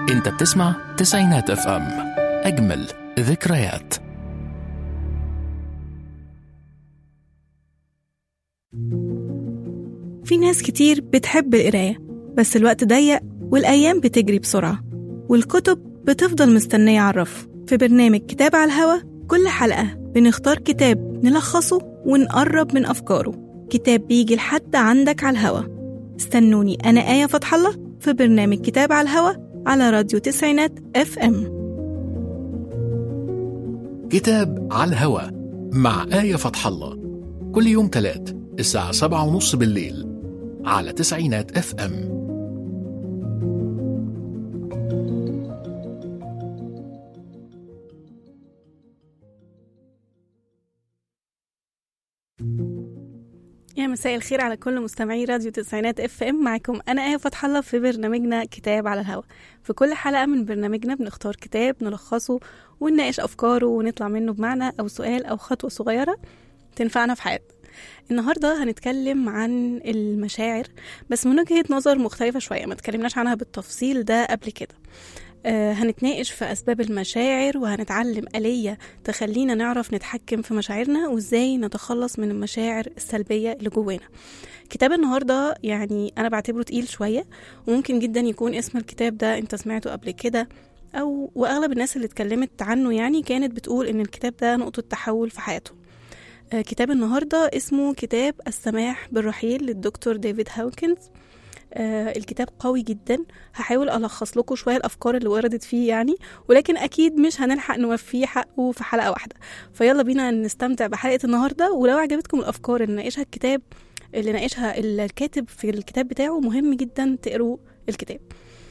انت بتسمع تسعينات اف ام اجمل ذكريات في ناس كتير بتحب القراية بس الوقت ضيق والأيام بتجري بسرعة والكتب بتفضل مستنية على الرف في برنامج كتاب على الهوا كل حلقة بنختار كتاب نلخصه ونقرب من أفكاره كتاب بيجي لحد عندك على الهوا استنوني أنا آية فتح الله في برنامج كتاب على الهوا على راديو تسعينات اف ام كتاب على الهوا مع آية فتح الله كل يوم تلات الساعة سبعة ونص بالليل على تسعينات اف ام يا مساء الخير على كل مستمعي راديو تسعينات اف ام معاكم انا ايه فتح الله في برنامجنا كتاب على الهوا في كل حلقه من برنامجنا بنختار كتاب نلخصه ونناقش افكاره ونطلع منه بمعنى او سؤال او خطوه صغيره تنفعنا في حياتنا النهارده هنتكلم عن المشاعر بس من وجهه نظر مختلفه شويه ما اتكلمناش عنها بالتفصيل ده قبل كده آه هنتناقش في أسباب المشاعر وهنتعلم آلية تخلينا نعرف نتحكم في مشاعرنا وإزاي نتخلص من المشاعر السلبية اللي جوانا كتاب النهاردة يعني أنا بعتبره تقيل شوية وممكن جدا يكون اسم الكتاب ده أنت سمعته قبل كده أو وأغلب الناس اللي اتكلمت عنه يعني كانت بتقول إن الكتاب ده نقطة تحول في حياتهم آه كتاب النهاردة اسمه كتاب السماح بالرحيل للدكتور ديفيد هاوكنز آه الكتاب قوي جدا هحاول ألخص لكم شوية الأفكار اللي وردت فيه يعني ولكن أكيد مش هنلحق نوفيه حقه في حلقة واحدة فيلا بينا نستمتع بحلقة النهاردة ولو عجبتكم الأفكار اللي ناقشها الكتاب اللي ناقشها الكاتب في الكتاب بتاعه مهم جدا تقروا الكتاب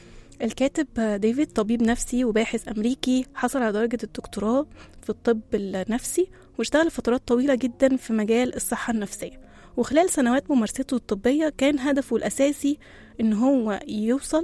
الكاتب ديفيد طبيب نفسي وباحث أمريكي حصل على درجة الدكتوراه في الطب النفسي واشتغل فترات طويلة جدا في مجال الصحة النفسية وخلال سنوات ممارسته الطبية كان هدفه الأساسي إن هو يوصل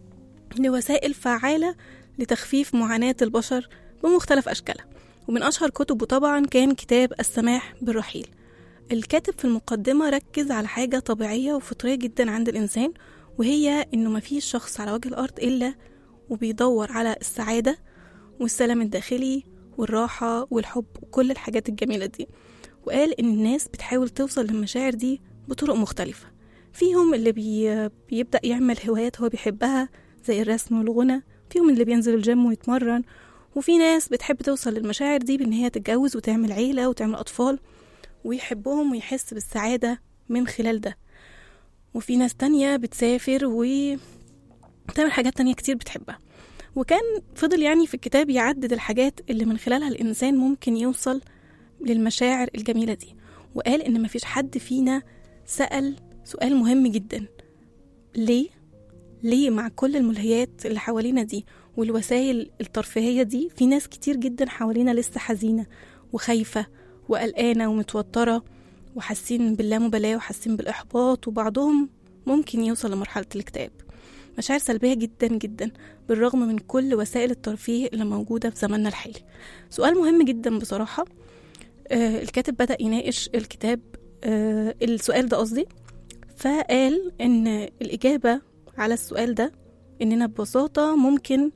لوسائل فعالة لتخفيف معاناة البشر بمختلف أشكالها ومن أشهر كتبه طبعا كان كتاب السماح بالرحيل الكاتب في المقدمة ركز على حاجة طبيعية وفطرية جدا عند الإنسان وهي إنه مفيش شخص على وجه الأرض إلا وبيدور على السعادة والسلام الداخلي والراحة والحب وكل الحاجات الجميلة دي وقال إن الناس بتحاول توصل للمشاعر دي بطرق مختلفة فيهم اللي بي... بيبدأ يعمل هوايات هو بيحبها زي الرسم والغنى فيهم اللي بينزل الجيم ويتمرن وفي ناس بتحب توصل للمشاعر دي بإن هي تتجوز وتعمل عيلة وتعمل أطفال ويحبهم ويحس بالسعادة من خلال ده وفي ناس تانية بتسافر وتعمل حاجات تانية كتير بتحبها وكان فضل يعني في الكتاب يعدد الحاجات اللي من خلالها الإنسان ممكن يوصل للمشاعر الجميلة دي وقال إن مفيش حد فينا سأل سؤال مهم جدا ليه؟ ليه مع كل الملهيات اللي حوالينا دي والوسائل الترفيهية دي في ناس كتير جدا حوالينا لسه حزينة وخايفة وقلقانة ومتوترة وحاسين باللامبالاة وحاسين بالإحباط وبعضهم ممكن يوصل لمرحلة الاكتئاب مشاعر سلبية جدا جدا بالرغم من كل وسائل الترفيه اللي موجودة في زماننا الحالي سؤال مهم جدا بصراحة آه الكاتب بدأ يناقش الكتاب آه السؤال ده قصدي فقال إن الإجابة على السؤال ده إننا ببساطة ممكن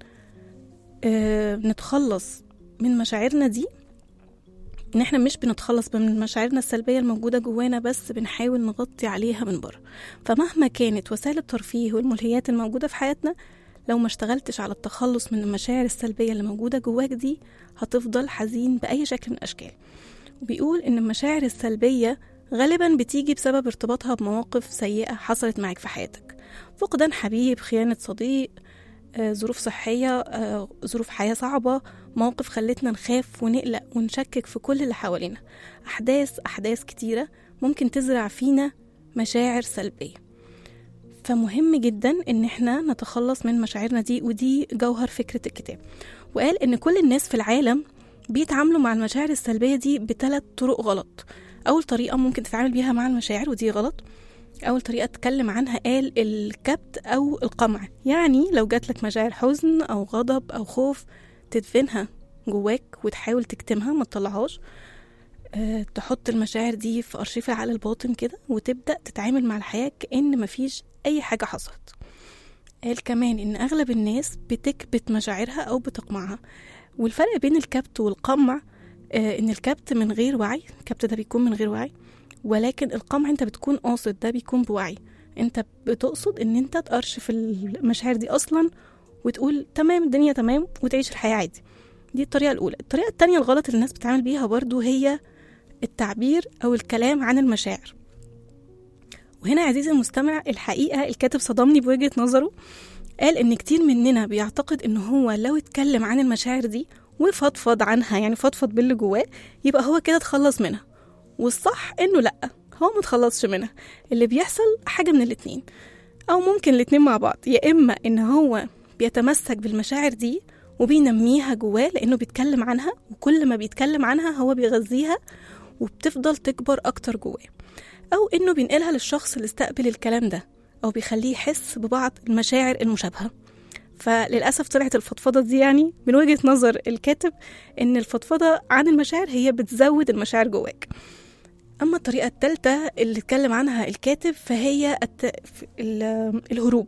آه نتخلص من مشاعرنا دي إن إحنا مش بنتخلص من مشاعرنا السلبية الموجودة جوانا بس بنحاول نغطي عليها من بره فمهما كانت وسائل الترفيه والملهيات الموجودة في حياتنا لو ما اشتغلتش على التخلص من المشاعر السلبية اللي موجودة جواك دي هتفضل حزين بأي شكل من الأشكال وبيقول إن المشاعر السلبية غالبا بتيجي بسبب ارتباطها بمواقف سيئة حصلت معاك في حياتك فقدان حبيب خيانة صديق آه، ظروف صحية آه، ظروف حياة صعبة مواقف خلتنا نخاف ونقلق ونشكك في كل اللي حوالينا أحداث أحداث كتيرة ممكن تزرع فينا مشاعر سلبية فمهم جدا ان احنا نتخلص من مشاعرنا دي ودي جوهر فكرة الكتاب وقال ان كل الناس في العالم بيتعاملوا مع المشاعر السلبية دي بثلاث طرق غلط أول طريقة ممكن تتعامل بيها مع المشاعر ودي غلط أول طريقة اتكلم عنها قال الكبت أو القمع يعني لو جاتلك مشاعر حزن أو غضب أو خوف تدفنها جواك وتحاول تكتمها ما تطلعهاش أه تحط المشاعر دي في أرشيف العقل الباطن كده وتبدأ تتعامل مع الحياة كأن مفيش أي حاجة حصلت قال كمان إن أغلب الناس بتكبت مشاعرها أو بتقمعها والفرق بين الكبت والقمع آه إن الكبت من غير وعي الكبت ده بيكون من غير وعي ولكن القمع أنت بتكون قاصد ده بيكون بوعي أنت بتقصد إن أنت تقرشف المشاعر دي أصلا وتقول تمام الدنيا تمام وتعيش الحياة عادي دي الطريقة الأولى الطريقة التانية الغلط اللي الناس بتتعامل بيها برضو هي التعبير أو الكلام عن المشاعر وهنا عزيزي المستمع الحقيقة الكاتب صدمني بوجهة نظره قال إن كتير مننا بيعتقد إن هو لو اتكلم عن المشاعر دي وفضفض عنها يعني فضفض باللي جواه يبقى هو كده اتخلص منها والصح إنه لأ هو متخلصش منها اللي بيحصل حاجة من الاتنين أو ممكن الاتنين مع بعض يا إما إن هو بيتمسك بالمشاعر دي وبينميها جواه لأنه بيتكلم عنها وكل ما بيتكلم عنها هو بيغذيها وبتفضل تكبر أكتر جواه أو إنه بينقلها للشخص اللي استقبل الكلام ده أو بيخليه يحس ببعض المشاعر المشابهة فللأسف طلعت الفضفضة دي يعني من وجهة نظر الكاتب إن الفضفضة عن المشاعر هي بتزود المشاعر جواك أما الطريقة الثالثة اللي اتكلم عنها الكاتب فهي الت... ال- الهروب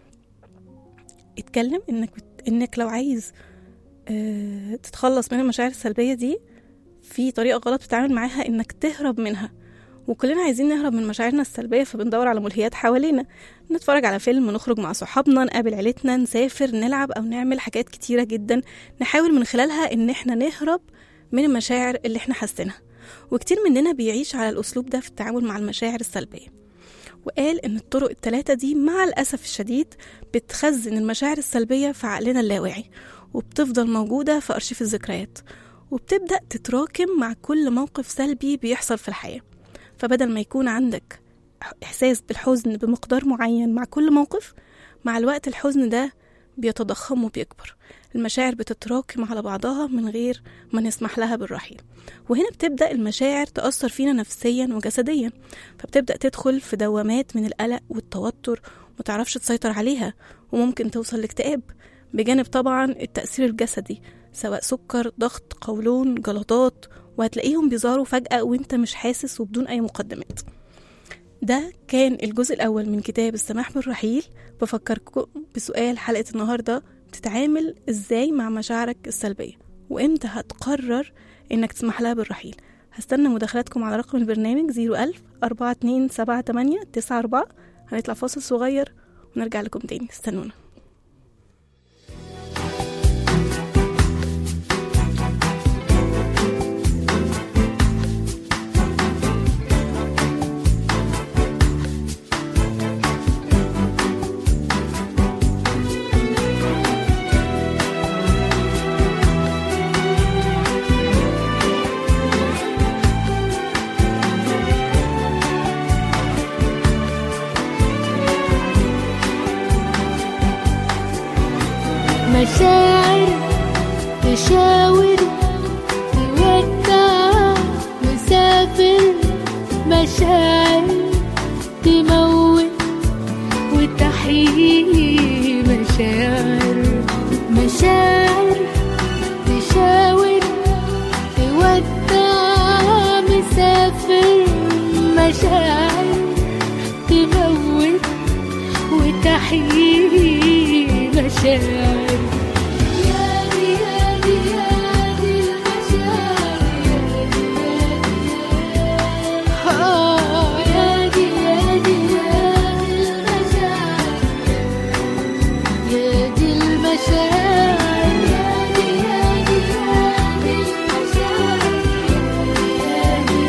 اتكلم إنك بت... إنك لو عايز اه تتخلص من المشاعر السلبية دي في طريقة غلط بتتعامل معاها إنك تهرب منها وكلنا عايزين نهرب من مشاعرنا السلبية فبندور على ملهيات حوالينا نتفرج على فيلم نخرج مع صحابنا نقابل عيلتنا نسافر نلعب أو نعمل حاجات كتيرة جدا نحاول من خلالها إن احنا نهرب من المشاعر اللي احنا حاسينها وكتير مننا بيعيش على الأسلوب ده في التعامل مع المشاعر السلبية وقال إن الطرق التلاتة دي مع الأسف الشديد بتخزن المشاعر السلبية في عقلنا اللاواعي وبتفضل موجودة في أرشيف الذكريات وبتبدأ تتراكم مع كل موقف سلبي بيحصل في الحياة فبدل ما يكون عندك إحساس بالحزن بمقدار معين مع كل موقف مع الوقت الحزن ده بيتضخم وبيكبر المشاعر بتتراكم على بعضها من غير ما نسمح لها بالرحيل وهنا بتبدأ المشاعر تأثر فينا نفسيا وجسديا فبتبدأ تدخل في دوامات من القلق والتوتر ومتعرفش تسيطر عليها وممكن توصل لاكتئاب بجانب طبعا التأثير الجسدي سواء سكر ضغط قولون جلطات وهتلاقيهم بيظهروا فجأة وانت مش حاسس وبدون أي مقدمات ده كان الجزء الأول من كتاب السماح بالرحيل بفكركم بسؤال حلقة النهاردة بتتعامل ازاي مع مشاعرك السلبية وامتى هتقرر انك تسمح لها بالرحيل هستنى مداخلاتكم على رقم البرنامج 01000 4278 94 هنطلع فاصل صغير ونرجع لكم تاني استنونا مشاعر تشاور تودع مسافر مشاعر تموت وتحيي مشاعر مشاعر تشاور تودع مسافر مشاعر تموت وتحيي مشاعر يا دي يا دي يا دي المشاعر يا دي يا دي يا دي المشاعر يا دي المشاعر يا دي يا دي يا دي المشاعر يا دي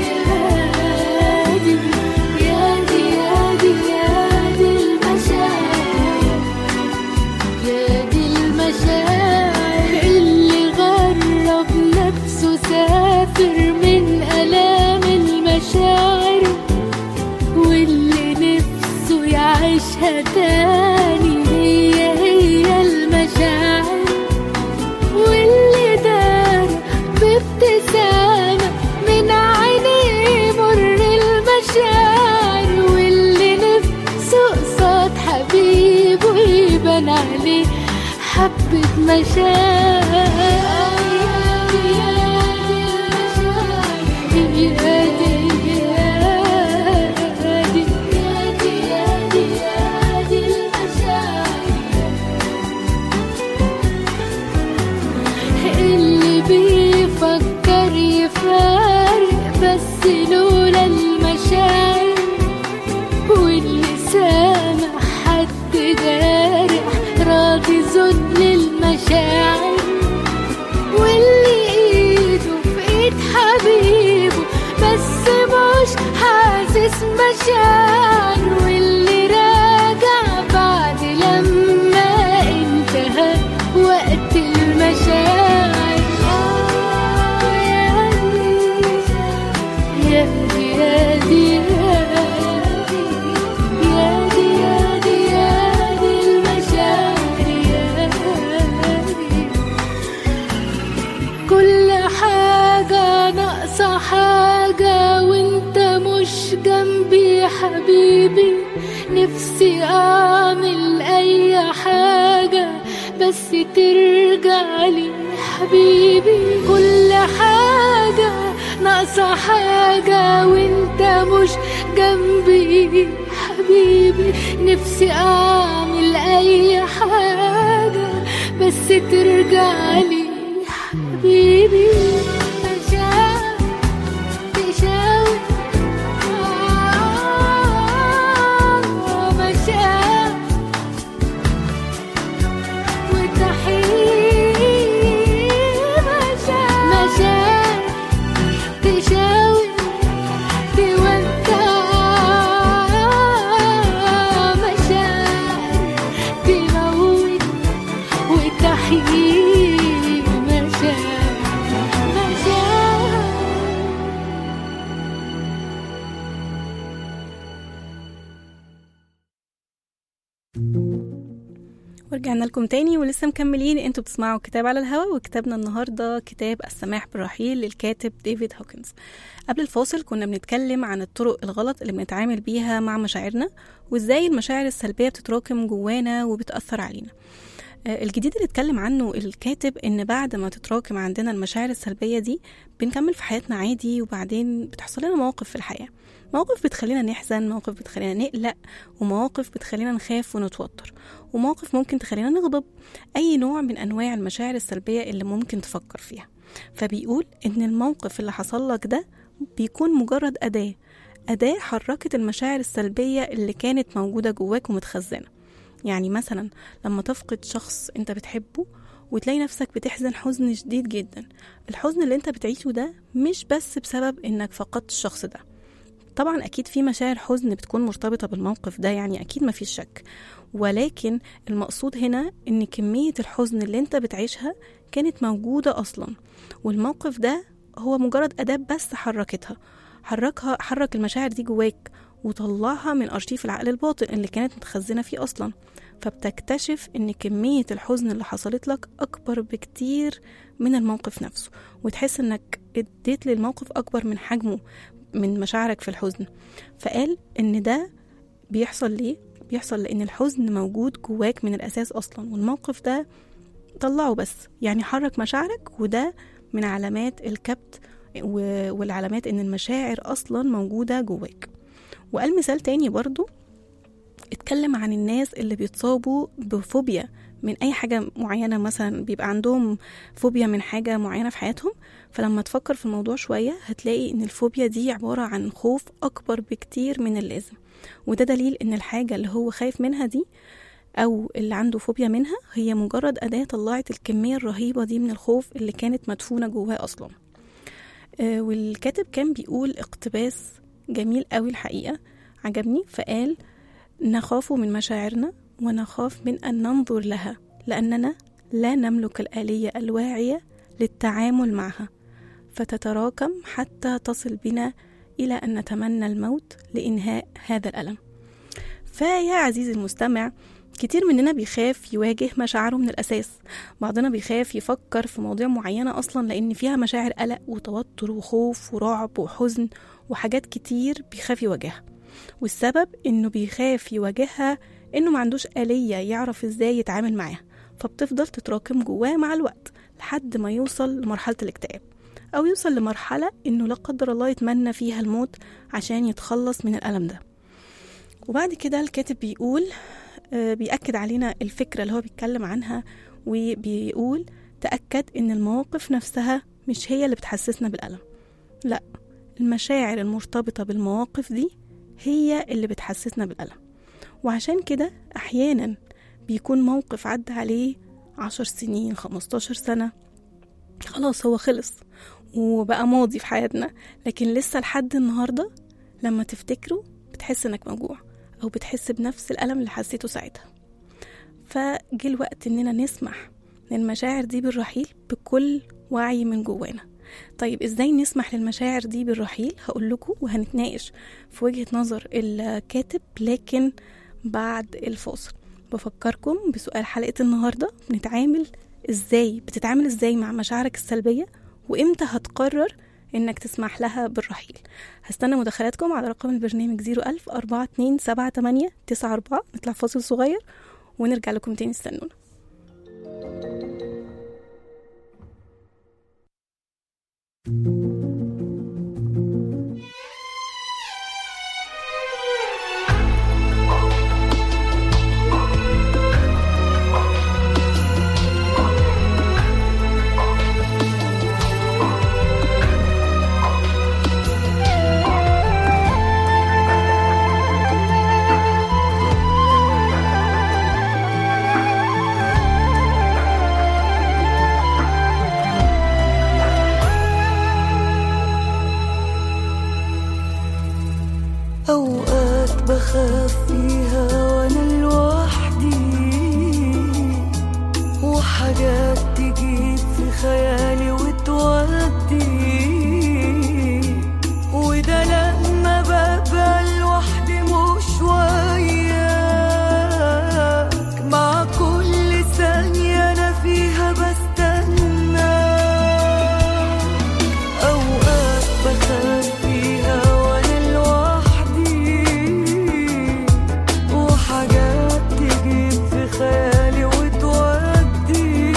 يا دي يا دي يا دي المشاعر يا دي المشاعر اللي غرب نفسه سافر من آلام المشاعر واللي نفسه يعيشها تاني هي هي المشاعر واللي دار بابتسامة من عينيه مر المشاعر واللي نفسه قصاد حبيبه يبان عليه حبة مشاعر نفسي اعمل اي حاجة بس ترجع لي حبيبي كل حاجة ناقصة حاجة وانت مش جنبي حبيبي نفسي اعمل اي حاجة بس ترجع لي حبيبي مشاعر تشاور آه، مشاعر وتحيي مشاعر مشاعر تشاور تودع مشاعر تموت وتحيي مشاعر مشاعر ورجعنا لكم تاني ولسه مكملين انتوا بتسمعوا كتاب على الهوا وكتابنا النهارده كتاب السماح بالرحيل للكاتب ديفيد هوكنز قبل الفاصل كنا بنتكلم عن الطرق الغلط اللي بنتعامل بيها مع مشاعرنا وازاي المشاعر السلبيه بتتراكم جوانا وبتاثر علينا آه، الجديد اللي اتكلم عنه الكاتب ان بعد ما تتراكم عندنا المشاعر السلبيه دي بنكمل في حياتنا عادي وبعدين بتحصل لنا مواقف في الحياه مواقف بتخلينا نحزن مواقف بتخلينا نقلق ومواقف بتخلينا نخاف ونتوتر ومواقف ممكن تخلينا نغضب أي نوع من أنواع المشاعر السلبية اللي ممكن تفكر فيها فبيقول إن الموقف اللي حصل لك ده بيكون مجرد أداة أداة حركت المشاعر السلبية اللي كانت موجودة جواك ومتخزنة يعني مثلا لما تفقد شخص انت بتحبه وتلاقي نفسك بتحزن حزن شديد جدا الحزن اللي انت بتعيشه ده مش بس بسبب انك فقدت الشخص ده طبعا اكيد في مشاعر حزن بتكون مرتبطه بالموقف ده يعني اكيد ما فيش شك ولكن المقصود هنا ان كميه الحزن اللي انت بتعيشها كانت موجوده اصلا والموقف ده هو مجرد اداه بس حركتها حركها حرك المشاعر دي جواك وطلعها من ارشيف العقل الباطن اللي كانت متخزنه فيه اصلا فبتكتشف ان كميه الحزن اللي حصلت لك اكبر بكتير من الموقف نفسه وتحس انك اديت للموقف اكبر من حجمه من مشاعرك في الحزن فقال ان ده بيحصل ليه بيحصل لان الحزن موجود جواك من الاساس اصلا والموقف ده طلعه بس يعني حرك مشاعرك وده من علامات الكبت و- والعلامات ان المشاعر اصلا موجوده جواك وقال مثال تاني برضو اتكلم عن الناس اللي بيتصابوا بفوبيا من اي حاجه معينه مثلا بيبقى عندهم فوبيا من حاجه معينه في حياتهم فلما تفكر في الموضوع شويه هتلاقي ان الفوبيا دي عباره عن خوف اكبر بكتير من اللازم وده دليل ان الحاجه اللي هو خايف منها دي او اللي عنده فوبيا منها هي مجرد اداه طلعت الكميه الرهيبه دي من الخوف اللي كانت مدفونه جواه اصلا آه، والكاتب كان بيقول اقتباس جميل قوي الحقيقه عجبني فقال نخاف من مشاعرنا ونخاف من ان ننظر لها لاننا لا نملك الاليه الواعيه للتعامل معها فتتراكم حتى تصل بنا الى ان نتمنى الموت لانهاء هذا الالم فيا عزيزي المستمع كتير مننا بيخاف يواجه مشاعره من الأساس بعضنا بيخاف يفكر في مواضيع معينة أصلا لأن فيها مشاعر قلق وتوتر وخوف ورعب وحزن وحاجات كتير بيخاف يواجهها والسبب إنه بيخاف يواجهها إنه ما عندوش آلية يعرف إزاي يتعامل معاها فبتفضل تتراكم جواه مع الوقت لحد ما يوصل لمرحلة الاكتئاب أو يوصل لمرحلة إنه لا قدر الله يتمنى فيها الموت عشان يتخلص من الألم ده وبعد كده الكاتب بيقول آه، بيأكد علينا الفكرة اللي هو بيتكلم عنها وبيقول تأكد إن المواقف نفسها مش هي اللي بتحسسنا بالألم لا المشاعر المرتبطة بالمواقف دي هي اللي بتحسسنا بالألم وعشان كده أحيانا بيكون موقف عدى عليه عشر سنين خمستاشر سنة خلاص هو خلص وبقى ماضي في حياتنا لكن لسه لحد النهاردة لما تفتكره بتحس انك موجوع او بتحس بنفس الألم اللي حسيته ساعتها فجه الوقت اننا نسمح للمشاعر دي بالرحيل بكل وعي من جوانا طيب ازاي نسمح للمشاعر دي بالرحيل هقول لكم وهنتناقش في وجهة نظر الكاتب لكن بعد الفاصل بفكركم بسؤال حلقة النهاردة بنتعامل ازاي بتتعامل ازاي مع مشاعرك السلبية وامتى هتقرر إنك تسمح لها بالرحيل هستنى مداخلاتكم على رقم البرنامج 01000 4278 94 نطلع فاصل صغير ونرجع لكم تاني استنونا أوقات بخاف فيها وأنا لوحدي وحاجات تجيب في خيالي وتودي وده لما ببقى لوحدي مش وياك مع كل ثانية أنا فيها بستنى أوقات بخاف فيها وأنا لوحدي وحاجات تجيب في خيالي وتودي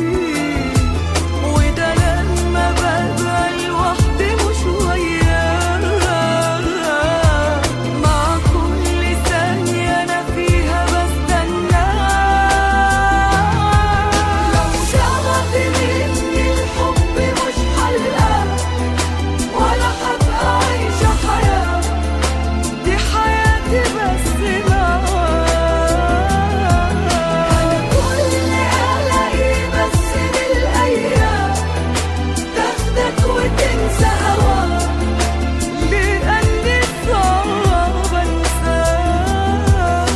وده لما ببقى لوحدي مش وياك مع كل ثانية أنا فيها بستنى لو شغف مني الحب مش حلقة ولا هبقى عايشة حياة دي حياتي بس معاك أنا كل قلقي بس بالأيام تاخدك وتنسى هواك لأني صعب أنساك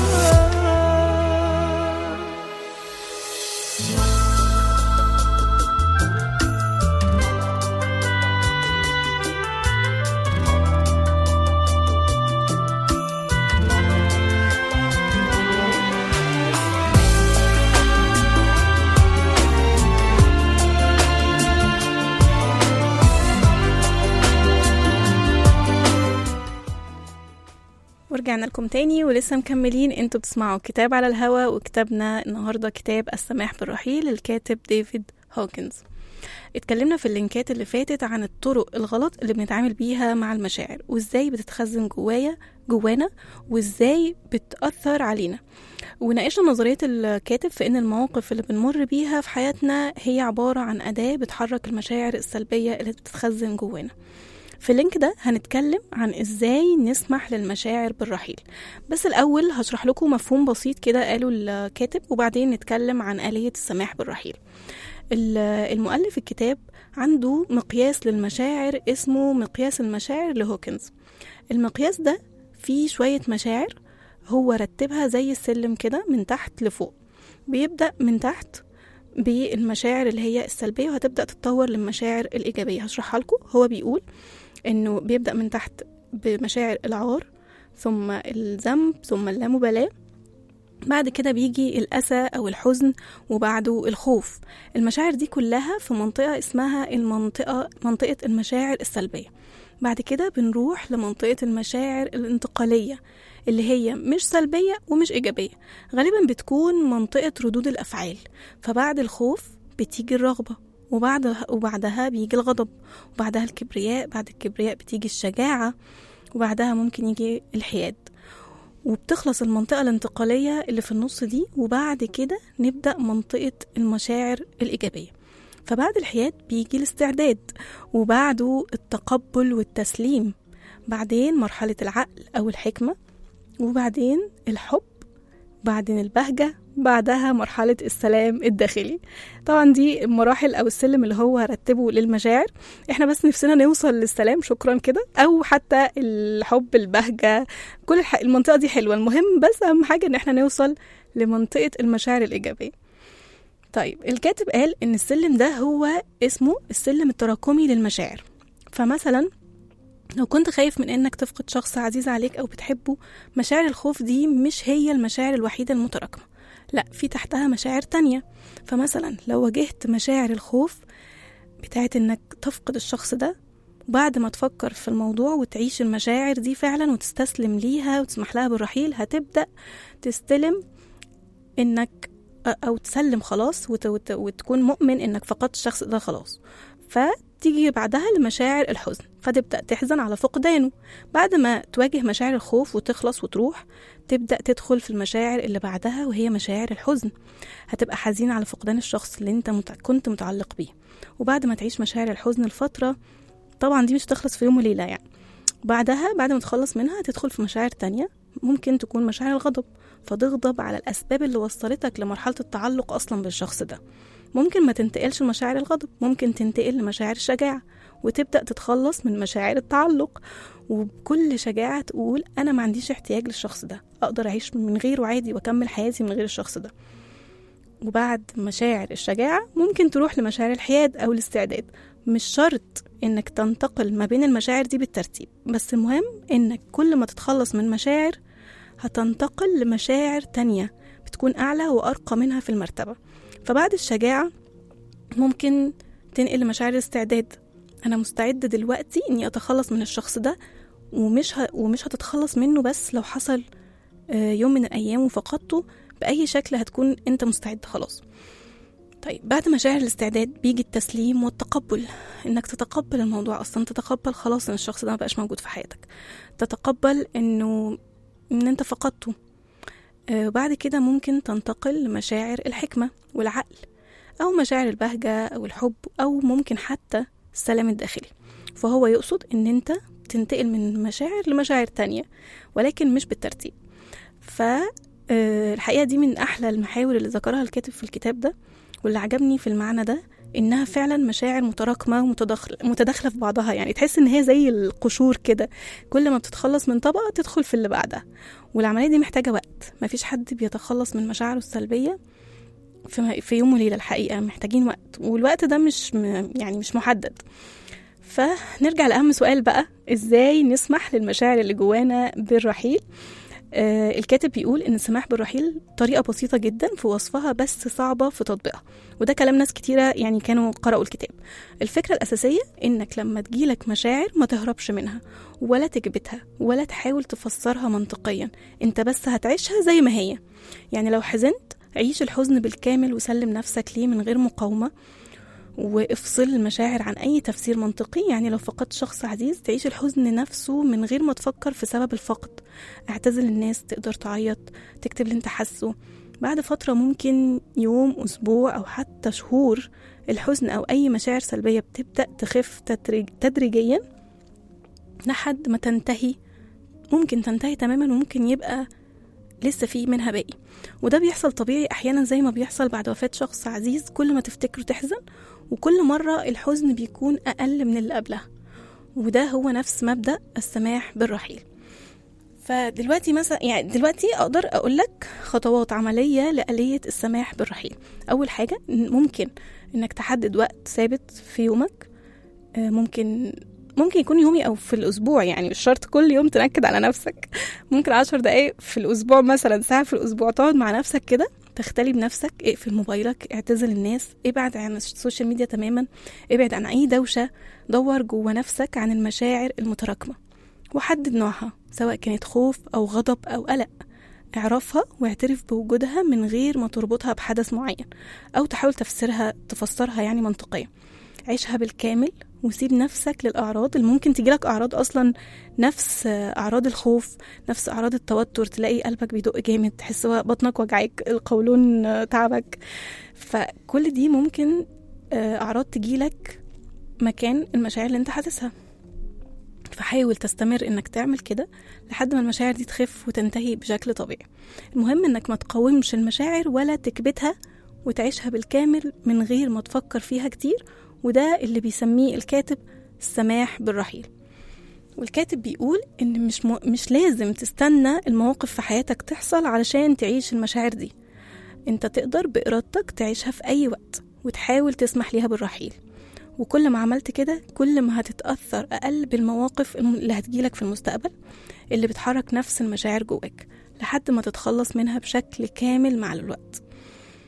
ورجعنا لكم تاني ولسه مكملين انتوا بتسمعوا كتاب على الهوا وكتابنا النهارده كتاب السماح بالرحيل للكاتب ديفيد هوكنز اتكلمنا في اللينكات اللي فاتت عن الطرق الغلط اللي بنتعامل بيها مع المشاعر وازاي بتتخزن جوايا جوانا وازاي بتأثر علينا وناقشنا نظرية الكاتب في ان المواقف اللي بنمر بيها في حياتنا هي عبارة عن أداة بتحرك المشاعر السلبية اللي بتتخزن جوانا في اللينك ده هنتكلم عن ازاي نسمح للمشاعر بالرحيل بس الاول هشرح لكم مفهوم بسيط كده قاله الكاتب وبعدين نتكلم عن آلية السماح بالرحيل ال- المؤلف الكتاب عنده مقياس للمشاعر اسمه مقياس المشاعر لهوكنز المقياس ده فيه شوية مشاعر هو رتبها زي السلم كده من تحت لفوق بيبدأ من تحت بالمشاعر اللي هي السلبية وهتبدأ تتطور للمشاعر الإيجابية هشرحها لكم هو بيقول إنه بيبدأ من تحت بمشاعر العار ثم الذنب ثم اللامبالاة بعد كده بيجي الأسى أو الحزن وبعده الخوف المشاعر دي كلها في منطقة اسمها المنطقة منطقة المشاعر السلبية بعد كده بنروح لمنطقة المشاعر الانتقالية اللي هي مش سلبية ومش إيجابية غالبا بتكون منطقة ردود الأفعال فبعد الخوف بتيجي الرغبة وبعدها وبعدها بيجي الغضب وبعدها الكبرياء بعد الكبرياء بتيجي الشجاعة وبعدها ممكن يجي الحياد وبتخلص المنطقة الانتقالية اللي في النص دي وبعد كده نبدأ منطقة المشاعر الإيجابية فبعد الحياد بيجي الاستعداد وبعده التقبل والتسليم بعدين مرحلة العقل أو الحكمة وبعدين الحب بعدين البهجة بعدها مرحلة السلام الداخلي طبعا دي المراحل أو السلم اللي هو رتبه للمشاعر احنا بس نفسنا نوصل للسلام شكرا كده أو حتى الحب البهجة كل الح... المنطقة دي حلوة المهم بس أهم حاجة إن احنا نوصل لمنطقة المشاعر الإيجابية طيب الكاتب قال إن السلم ده هو اسمه السلم التراكمي للمشاعر فمثلا لو كنت خايف من انك تفقد شخص عزيز عليك او بتحبه مشاعر الخوف دي مش هي المشاعر الوحيدة المتراكمة لا في تحتها مشاعر تانية فمثلا لو واجهت مشاعر الخوف بتاعت انك تفقد الشخص ده وبعد ما تفكر في الموضوع وتعيش المشاعر دي فعلا وتستسلم ليها وتسمح لها بالرحيل هتبدأ تستلم انك او تسلم خلاص وت... وت... وتكون مؤمن انك فقدت الشخص ده خلاص فتيجي بعدها لمشاعر الحزن فتبدأ تحزن على فقدانه بعد ما تواجه مشاعر الخوف وتخلص وتروح تبدأ تدخل في المشاعر اللي بعدها وهي مشاعر الحزن هتبقى حزين على فقدان الشخص اللي انت مت... كنت متعلق بيه وبعد ما تعيش مشاعر الحزن لفترة طبعا دي مش تخلص في يوم وليلة يعني بعدها بعد ما تخلص منها هتدخل في مشاعر تانية ممكن تكون مشاعر الغضب فتغضب على الأسباب اللي وصلتك لمرحلة التعلق أصلا بالشخص ده ممكن ما تنتقلش لمشاعر الغضب ممكن تنتقل لمشاعر الشجاعة وتبدأ تتخلص من مشاعر التعلق وبكل شجاعة تقول أنا ما عنديش احتياج للشخص ده أقدر أعيش من غيره عادي وأكمل حياتي من غير الشخص ده وبعد مشاعر الشجاعة ممكن تروح لمشاعر الحياد أو الاستعداد مش شرط إنك تنتقل ما بين المشاعر دي بالترتيب بس المهم إنك كل ما تتخلص من مشاعر هتنتقل لمشاعر تانية بتكون أعلى وأرقى منها في المرتبة فبعد الشجاعة ممكن تنقل لمشاعر الاستعداد أنا مستعدة دلوقتي إني أتخلص من الشخص ده ومش ه... ومش هتتخلص منه بس لو حصل آه، يوم من الأيام وفقدته بأي شكل هتكون أنت مستعد خلاص طيب بعد مشاعر الاستعداد بيجي التسليم والتقبل انك تتقبل الموضوع اصلا تتقبل خلاص ان الشخص ده مبقاش موجود في حياتك تتقبل انه ان انت فقدته آه، وبعد كده ممكن تنتقل لمشاعر الحكمة والعقل أو مشاعر البهجة أو الحب أو ممكن حتى السلام الداخلي فهو يقصد إن أنت تنتقل من مشاعر لمشاعر تانية ولكن مش بالترتيب فالحقيقة دي من أحلى المحاور اللي ذكرها الكاتب في الكتاب ده واللي عجبني في المعنى ده إنها فعلا مشاعر متراكمة ومتداخلة متداخلة في بعضها يعني تحس إن هي زي القشور كده كل ما بتتخلص من طبقة تدخل في اللي بعدها والعملية دي محتاجة وقت مفيش حد بيتخلص من مشاعره السلبية في, في يوم وليلة الحقيقة محتاجين وقت والوقت ده مش م- يعني مش محدد فنرجع لأهم سؤال بقى إزاي نسمح للمشاعر اللي جوانا بالرحيل آه الكاتب بيقول إن السماح بالرحيل طريقة بسيطة جدا في وصفها بس صعبة في تطبيقها وده كلام ناس كتيرة يعني كانوا قرأوا الكتاب الفكرة الأساسية إنك لما تجيلك مشاعر ما تهربش منها ولا تكبتها ولا تحاول تفسرها منطقيا انت بس هتعيشها زي ما هي يعني لو حزنت عيش الحزن بالكامل وسلم نفسك ليه من غير مقاومة وافصل المشاعر عن أي تفسير منطقي يعني لو فقدت شخص عزيز تعيش الحزن نفسه من غير ما تفكر في سبب الفقد اعتزل الناس تقدر تعيط تكتب اللي انت حاسه بعد فترة ممكن يوم أسبوع أو حتى شهور الحزن أو أي مشاعر سلبية بتبدأ تخف تدريج تدريجيا لحد ما تنتهي ممكن تنتهي تماما وممكن يبقى لسه في منها باقي وده بيحصل طبيعي احيانا زي ما بيحصل بعد وفاة شخص عزيز كل ما تفتكره تحزن وكل مرة الحزن بيكون أقل من اللي قبلها وده هو نفس مبدأ السماح بالرحيل فدلوقتي مثلا يعني دلوقتي اقدر اقول لك خطوات عمليه لآلية السماح بالرحيل اول حاجه ممكن انك تحدد وقت ثابت في يومك آه، ممكن ممكن يكون يومي او في الاسبوع يعني مش شرط كل يوم تنكد على نفسك ممكن عشر دقايق في الاسبوع مثلا ساعه في الاسبوع تقعد مع نفسك كده تختلي بنفسك اقفل موبايلك اعتزل الناس ابعد عن السوشيال ميديا تماما ابعد عن اي دوشه دور جوه نفسك عن المشاعر المتراكمه وحدد نوعها سواء كانت خوف او غضب او قلق اعرفها واعترف بوجودها من غير ما تربطها بحدث معين او تحاول تفسيرها تفسرها يعني منطقيا عيشها بالكامل وسيب نفسك للأعراض اللي ممكن تجيلك أعراض أصلا نفس أعراض الخوف نفس أعراض التوتر تلاقي قلبك بيدق جامد تحس بطنك وجعك القولون تعبك فكل دي ممكن أعراض تجيلك مكان المشاعر اللي انت حاسسها فحاول تستمر انك تعمل كده لحد ما المشاعر دي تخف وتنتهي بشكل طبيعي المهم انك ما تقاومش المشاعر ولا تكبتها وتعيشها بالكامل من غير ما تفكر فيها كتير وده اللي بيسميه الكاتب السماح بالرحيل والكاتب بيقول ان مش م... مش لازم تستنى المواقف في حياتك تحصل علشان تعيش المشاعر دي انت تقدر بإرادتك تعيشها في اي وقت وتحاول تسمح ليها بالرحيل وكل ما عملت كده كل ما هتتأثر أقل بالمواقف اللي هتجيلك في المستقبل اللي بتحرك نفس المشاعر جواك لحد ما تتخلص منها بشكل كامل مع الوقت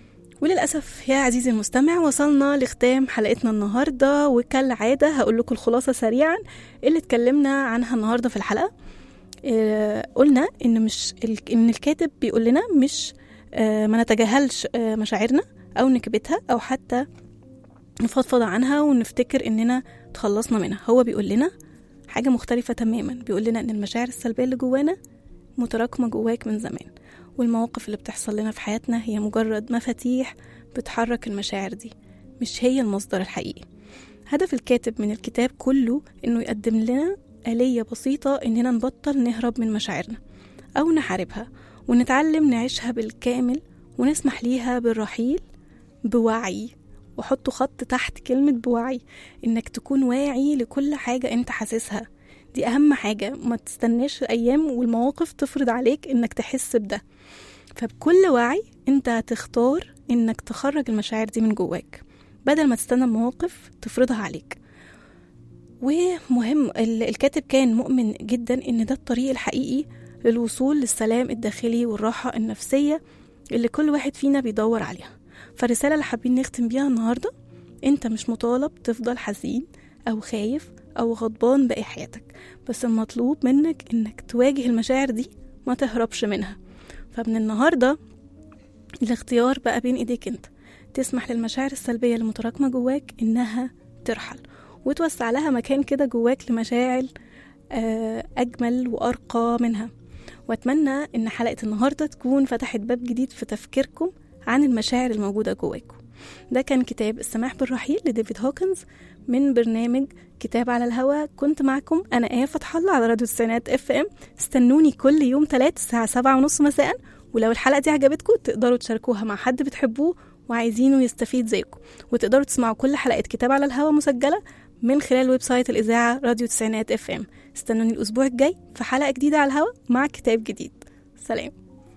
وللأسف يا عزيزي المستمع وصلنا لختام حلقتنا النهاردة وكالعادة هقول لكم الخلاصة سريعا اللي اتكلمنا عنها النهاردة في الحلقة آه، قلنا إن مش ال- إن الكاتب بيقول لنا مش آه، ما نتجاهلش آه، مشاعرنا أو نكبتها أو حتى نفضفض عنها ونفتكر إننا تخلصنا منها هو بيقول لنا حاجة مختلفة تماما بيقول لنا إن المشاعر السلبية اللي جوانا متراكمة جواك من زمان والمواقف اللي بتحصل لنا في حياتنا هي مجرد مفاتيح بتحرك المشاعر دي مش هي المصدر الحقيقي هدف الكاتب من الكتاب كله إنه يقدم لنا آلية بسيطة إننا نبطل نهرب من مشاعرنا أو نحاربها ونتعلم نعيشها بالكامل ونسمح ليها بالرحيل بوعي وحطوا خط تحت كلمة بوعي إنك تكون واعي لكل حاجة أنت حاسسها دي أهم حاجة ما تستناش الأيام والمواقف تفرض عليك إنك تحس بده فبكل وعي أنت هتختار إنك تخرج المشاعر دي من جواك بدل ما تستنى المواقف تفرضها عليك ومهم ال- الكاتب كان مؤمن جدا إن ده الطريق الحقيقي للوصول للسلام الداخلي والراحة النفسية اللي كل واحد فينا بيدور عليها فالرسالة اللي حابين نختم بيها النهاردة انت مش مطالب تفضل حزين او خايف او غضبان باقي حياتك بس المطلوب منك انك تواجه المشاعر دي ما تهربش منها فمن النهاردة الاختيار بقى بين ايديك انت تسمح للمشاعر السلبية المتراكمة جواك انها ترحل وتوسع لها مكان كده جواك لمشاعر آه، أجمل وأرقى منها وأتمنى إن حلقة النهاردة تكون فتحت باب جديد في تفكيركم عن المشاعر الموجودة جواكم ده كان كتاب السماح بالرحيل لديفيد هوكنز من برنامج كتاب على الهوا كنت معكم أنا آية فتح الله على راديو السينات اف ام استنوني كل يوم تلات الساعة سبعة ونص مساء ولو الحلقة دي عجبتكم تقدروا تشاركوها مع حد بتحبوه وعايزينه يستفيد زيكم وتقدروا تسمعوا كل حلقات كتاب على الهوا مسجلة من خلال ويب سايت الإذاعة راديو تسعينات اف ام استنوني الأسبوع الجاي في حلقة جديدة على الهوا مع كتاب جديد سلام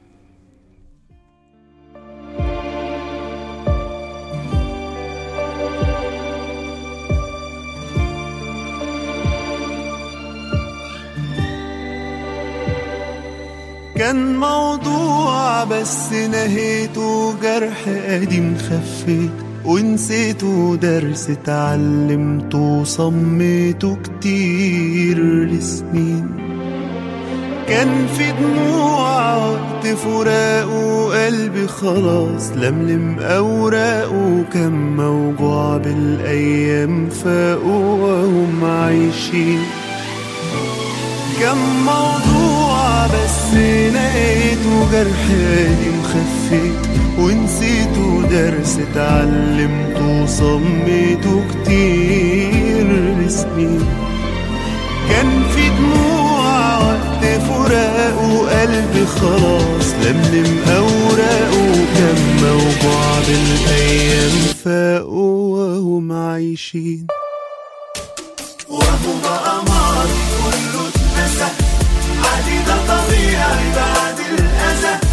كان موضوع بس نهيته جرح قديم خفيت ونسيته درس اتعلمته صميته كتير لسنين كان في دموع وقت فراقه قلبي خلاص لملم أوراقه كان موجوع بالأيام فاقوا وهم عايشين كم موضوع بس نقيته جرح قديم خفيت ونسيته درس اتعلمته صميته كتير لسنين كان في دموع وقت فراقه قلبي خلاص لملم أوراقه كان موجوع بالأيام فاقوا وهم عايشين وهو بقى ماضي كله اتنسى عادي ده طبيعي بعد الأذى